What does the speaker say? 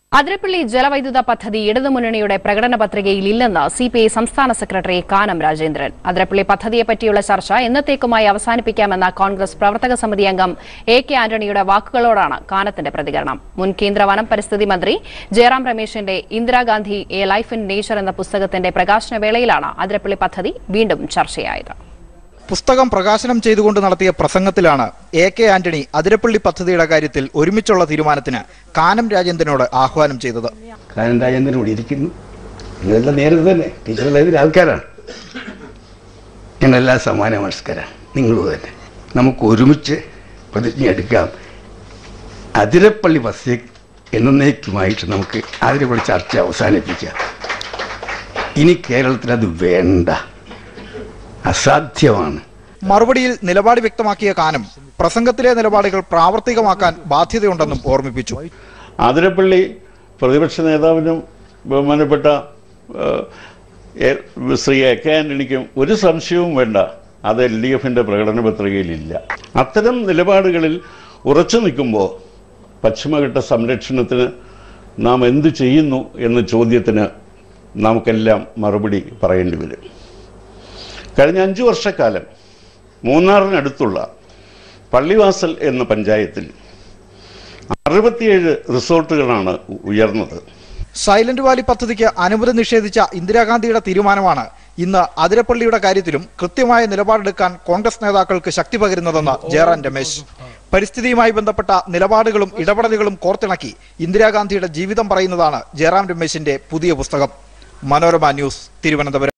അതിരപ്പള്ളി ജലവൈദ്യുത പദ്ധതി ഇടതുമുന്നണിയുടെ പ്രകടന പത്രികയിൽ ഇല്ലെന്ന് സി പി ഐ സംസ്ഥാന സെക്രട്ടറി കാനം രാജേന്ദ്രൻ അതിരപ്പള്ളി പദ്ധതിയെപ്പറ്റിയുള്ള ചർച്ച എന്നത്തേക്കുമായി അവസാനിപ്പിക്കാമെന്ന കോൺഗ്രസ് പ്രവർത്തക സമിതി അംഗം എ കെ ആന്റണിയുടെ വാക്കുകളോടാണ് കാനത്തിന്റെ പ്രതികരണം മുൻ കേന്ദ്ര വനം പരിസ്ഥിതി മന്ത്രി ജയറാം രമേശിന്റെ Indira Gandhi a life in nature എന്ന പുസ്തകത്തിന്റെ പ്രകാശന വേളയിലാണ് അതിരപ്പള്ളി പദ്ധതി വീണ്ടും ചർച്ചയായത് പുസ്തകം പ്രകാശനം ചെയ്തുകൊണ്ട് നടത്തിയ പ്രസംഗത്തിലാണ് എ കെ ആന്റണി അതിരപ്പള്ളി പദ്ധതിയുടെ കാര്യത്തിൽ ഒരുമിച്ചുള്ള തീരുമാനത്തിന് കാനം രാജേന്ദ്രനോട് ആഹ്വാനം ചെയ്തത് കാനൻ രാജേന്ദ്രൻ ഇവിടെ ഇരിക്കുന്നു നിങ്ങളെല്ലാം നേരത്തെ തന്നെ ടീച്ചറെല്ലാം ഇതിൽ ആൾക്കാരാണ് ഞങ്ങളെല്ലാം സമാന മനസ്കരാണ് നിങ്ങളും തന്നെ നമുക്ക് ഒരുമിച്ച് പ്രതിജ്ഞ എടുക്കാം അതിരപ്പള്ളി ബസ് എന്നേക്കുമായിട്ട് നമുക്ക് അതിനെക്കുറിച്ച് ചർച്ച അവസാനിപ്പിക്കാം ഇനി കേരളത്തിൽ അത് വേണ്ട അസാധ്യമാണ് മറുപടിയിൽ നിലപാട് വ്യക്തമാക്കിയ കാനം പ്രസംഗത്തിലെ നിലപാടുകൾ പ്രാവർത്തികമാക്കാൻ ബാധ്യതയുണ്ടെന്നും ഓർമ്മിപ്പിച്ചു ആതിരപ്പള്ളി പ്രതിപക്ഷ നേതാവിനും ബഹുമാനപ്പെട്ട ഏഹ്, എ- ശ്രീ എ കെ ആന്റണിക്കും ഒരു സംശയവും വേണ്ട അത് എൽ ഡി എഫിൻ്റെ പ്രകടന പത്രികയിലില്ല അത്തരം നിലപാടുകളിൽ ഉറച്ചു നിൽക്കുമ്പോൾ പശ്ചിമഘട്ട സംരക്ഷണത്തിന് നാം എന്തു ചെയ്യുന്നു എന്ന ചോദ്യത്തിന് നമുക്കെല്ലാം മറുപടി പറയേണ്ടി വരും കഴിഞ്ഞ അഞ്ചു വർഷക്കാലം മൂന്നാറിനടുത്തുള്ള പള്ളിവാസൽ എന്ന പഞ്ചായത്തിൽ അറുപത്തിയേഴ് റിസോർട്ടുകളാണ് ഉയർന്നത് സൈലന്റ് വാലി പദ്ധതിക്ക് അനുമതി നിഷേധിച്ച ഇന്ദിരാഗാന്ധിയുടെ തീരുമാനമാണ് ഇന്ന് അതിരപ്പള്ളിയുടെ കാര്യത്തിലും കൃത്യമായ നിലപാടെടുക്കാൻ കോൺഗ്രസ് നേതാക്കൾക്ക് ശക്തി പകരുന്നതെന്ന് ജയറാം രമേശ് പരിസ്ഥിതിയുമായി ബന്ധപ്പെട്ട നിലപാടുകളും ഇടപെടലുകളും കോർത്തിണക്കി ഇന്ദിരാഗാന്ധിയുടെ ജീവിതം പറയുന്നതാണ് ജയറാം രമേശിന്റെ പുതിയ പുസ്തകം മനോരമ ന്യൂസ് തിരുവനന്തപുരം